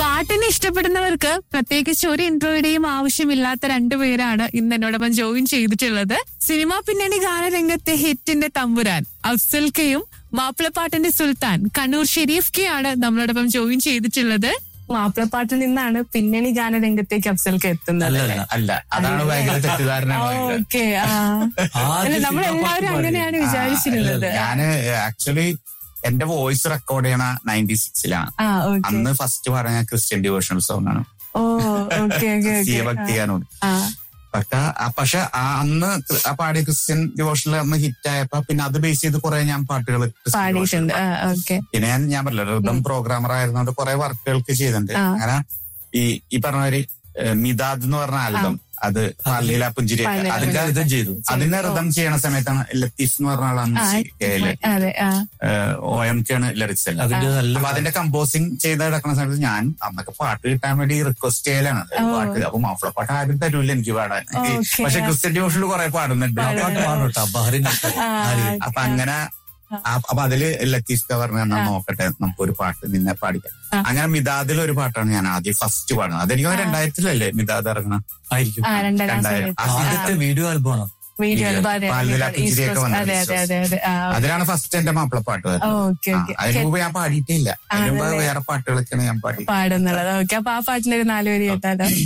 പാട്ടിനെ ഇഷ്ടപ്പെടുന്നവർക്ക് പ്രത്യേകിച്ച് ഒരു ഇൻട്രോയുടെയും ആവശ്യമില്ലാത്ത രണ്ടുപേരാണ് ഇന്ന് എന്നോടൊപ്പം ജോയിൻ ചെയ്തിട്ടുള്ളത് സിനിമാ പിന്നണി ഗാനരംഗത്തെ ഹിറ്റിന്റെ തമ്പുരാൻ അഫ്സൽ കെയും മാപ്പിളപ്പാട്ടിന്റെ സുൽത്താൻ കണ്ണൂർ ഷെരീഫ് കെ ആണ് നമ്മളോടൊപ്പം ജോയിൻ ചെയ്തിട്ടുള്ളത് മാപ്പിളപ്പാട്ടിൽ നിന്നാണ് പിന്നണി ഗാനരംഗത്തേക്ക് അഫ്സൽക്ക് എത്തുന്നത് അല്ലല്ല അല്ല അതാണ് ഭയങ്കര തെറ്റിദ്ധാരണ ഓക്കെ ആദ്യം നമ്മൾ സിനിമാ പാട്ട് എല്ലാവരും പാടി. അങ്ങനെയാണ് വിചാരിച്ചിരുന്നത് ഞാന് ആക്ച്വലി എന്റെ വോയിസ് റെക്കോർഡ് ചെയ്യണ നയൻറ്റി സിക്സിലാണ് ആ ഓക്കെ അന്ന് ഫസ്റ്റ് പറഞ്ഞ ക്രിസ്ത്യൻ ഡിവോഷണൽ സോങ് ആണ് ഓ ഓക്കെ ഓക്കെ ക്രിസ്തീയ ഓക്കെ ഭക്തിഗാനോട് ആ പക്ഷെ ആ പക്ഷെ ആ അന്ന് ആ പാടിയ ക്രിസ്ത്യൻ ഡിവോഷണൽ അന്ന് ഹിറ്റ് ആയപ്പോ പിന്നെ അത് ബേസ് ചെയ്ത് കുറെ ഞാൻ പാട്ടുകൾ പാടിയിട്ടുണ്ട് ആ ഓക്കെ പിന്നെ ഞാൻ ഞാൻ പറഞ്ഞില്ല റിതം പ്രോഗ്രാമർ ആയിരുന്നോണ്ട് കുറെ വർക്കുകൾക്ക് ചെയ്തിട്ടുണ്ട് ആ. അങ്ങനെ ഈ ഈ പറഞ്ഞ മാതിരി ഏഹ്, മിതാദ് എന്ന് പറഞ്ഞ ആൽബം അത് പള്ളിയില പുഞ്ചിരി പള്ളിയില അതിന്റെ അതിന്റെ ഇതും ചെയ്തു അതിന്റെ റിതം ചെയ്യണ സമയത്താണ് ലത്തീഫ് എന്ന് പറഞ്ഞ ആളാണ് ആ, കേരള അതെ ആ ഒ എം കെ ആണ് ലിറിക്സ് എല്ലാം അതിന്റെ നല്ല അപ്പൊ അതിന്റെ കമ്പോസിങ് ചെയ്ത് കിടക്കുന്ന സമയത്ത് ഞാൻ അന്നൊക്കെ പാട്ട് കിട്ടാൻ വേണ്ടി റിക്വസ്റ്റ് ചെയ്യലാണ് ഓ. പാട്ട് അപ്പൊ മാഫ്ല പാട്ട് ആരും തരൂല എനിക്ക് പാടാൻ ഓക്കേ. പക്ഷെ ക്രിസ്ത്യൻ ഡിവോഷനിൽ കുറെ പാടുന്നുണ്ട് ആ പാട്ട് പാടും കേട്ടോ ബഹറിൻ ആ, അപ്പൊ അങ്ങനെ ആ- അപ്പൊ അതില് ലത്തീഫ് ക പറഞ്ഞ എന്നാ നോക്കട്ടെ നമുക്കൊരു പാട്ട് നിന്നെ പാടിക്കാം ആ. അങ്ങനെ മിതാദിൽ ഒരു പാട്ടാണ് ഞാൻ ആദ്യം ഫസ്റ്റ് പാടുന്നത് അതെനിക്ക് തോന്നുന്നു രണ്ടായിരത്തിലല്ലേ മിതാദ് ഇറങ്ങണം ആയിരിക്കും ആ രണ്ടാം രണ്ടായിരം. ക്ലാസ് ആദ്യത്തെ വീഡിയോ ആൽബമാണ് വീഡിയോ വീഡിയോ. അതെ പാലില അതെ പിച്ചിരിയൊക്കെ അതെ വന്നത് അതെ അതെ അതെ അതെ ആ അതിലാണ് ഫസ്റ്റ് എന്റെ മാപ്പിള പാട്ട് വരുന്നത് ഓക്കെ ആ, ഓക്കെ അതിന് മുമ്പ് ഞാൻ പാടിയിട്ടില്ല അതിന് മുമ്പ് ആണല്ലേ? വേറെ പാട്ടുകളൊക്കെയാണ് ഞാൻ പാടി പാടുന്നുള്ളത് ഓക്കെ അപ്പൊ ആ പാട്ടിലൊരു നാലുപേര് കേട്ടാലോ